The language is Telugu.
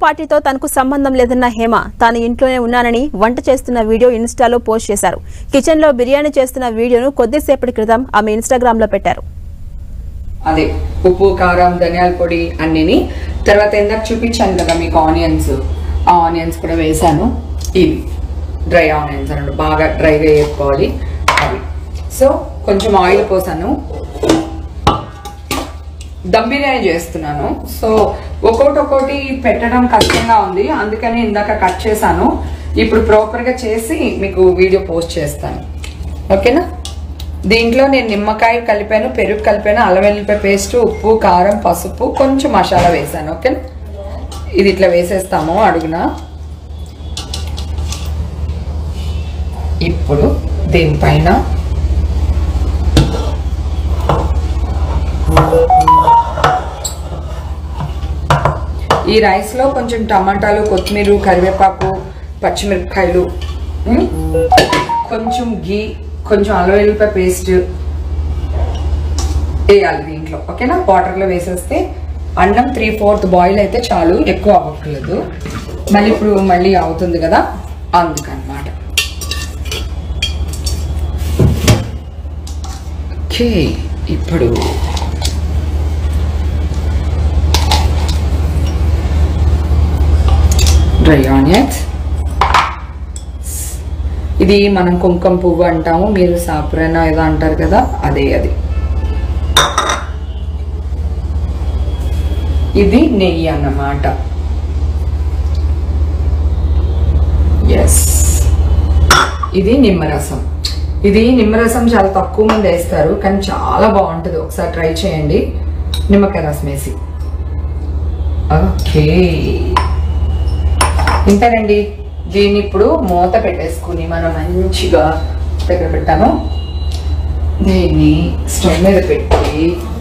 పార్టీతో తనకు సంబంధం లేదన్న హేమ తాను ఇంట్లోనే ఉన్నానని వంట చేస్తున్న వీడియో ఇన్స్టాలో పోస్ట్ చేశారు కిచెన్లో బిర్యానీ చేస్తున్న వీడియోను కొద్దిసేపటి క్రితం ఆమె ఇన్స్టాగ్రామ్లో పెట్టారు అదే ఉప్పు కారం ధనియాల పొడి అన్నిని తర్వాత ఇందాక చూపించాను కదా మీకు ఆనియన్స్ ఆ ఆనియన్స్ కూడా వేసాను ఇవి డ్రై ఆనియన్స్ అన్నట్టు బాగా డ్రైగా వేసుకోవాలి అవి సో కొంచెం ఆయిల్ పోసాను దమ్ బిర్యానీ చేస్తున్నాను సో ఒక్కొక్కటి ఒక్కొక్కటి పెట్టడం కష్టంగా ఉంది అందుకని ఇందాక కట్ చేశాను ఇప్పుడు ప్రాపర్గా చేసి మీకు వీడియో పోస్ట్ చేస్తాను ఓకేనా దీంట్లో నేను నిమ్మకాయ కలిపాను పెరుగు కలిపాను అల్లం వెల్లిపాయ పేస్ట్ ఉప్పు కారం పసుపు కొంచెం మసాలా వేసాను ఓకేనా ఇది ఇట్లా వేసేస్తాము అడుగున ఇప్పుడు దీనిపైన ఈ రైస్లో కొంచెం టమాటాలు కొత్తిమీర కరివేపాకు పచ్చిమిరపకాయలు ఉమ్, కొంచెం గీ కొంచెం అల్లం వెల్లిపాయ పేస్ట్ వేయాలి దీంట్లో ఓకేనా వాటర్లో వేసేస్తే అన్నం త్రీ ఫోర్త్ బాయిల్ అయితే చాలు ఎక్కువ అవ్వట్లేదు మళ్ళీ ఇప్పుడు మళ్ళీ అవుతుంది కదా అందుకనమాట ఓకే ఇప్పుడు డ్రై ఆనియన్స్ ఇది మనం కుంకుమ పువ్వు అంటాము మీరు సాపురైనా ఏదో అంటారు కదా అదే అది ఇది నెయ్యి అన్నమాట ఎస్ ఇది నిమ్మరసం ఇది నిమ్మరసం చాలా తక్కువ మంది వేస్తారు కానీ చాలా బాగుంటుంది ఒకసారి ట్రై చేయండి నిమ్మకాయ రసం వేసి ఓకే ఇంతేనండి దీన్ని ఇప్పుడు మూత పెట్టేసుకుని మనం మంచిగా దగ్గర పెట్టాను దీన్ని స్టవ్ మీద పెట్టి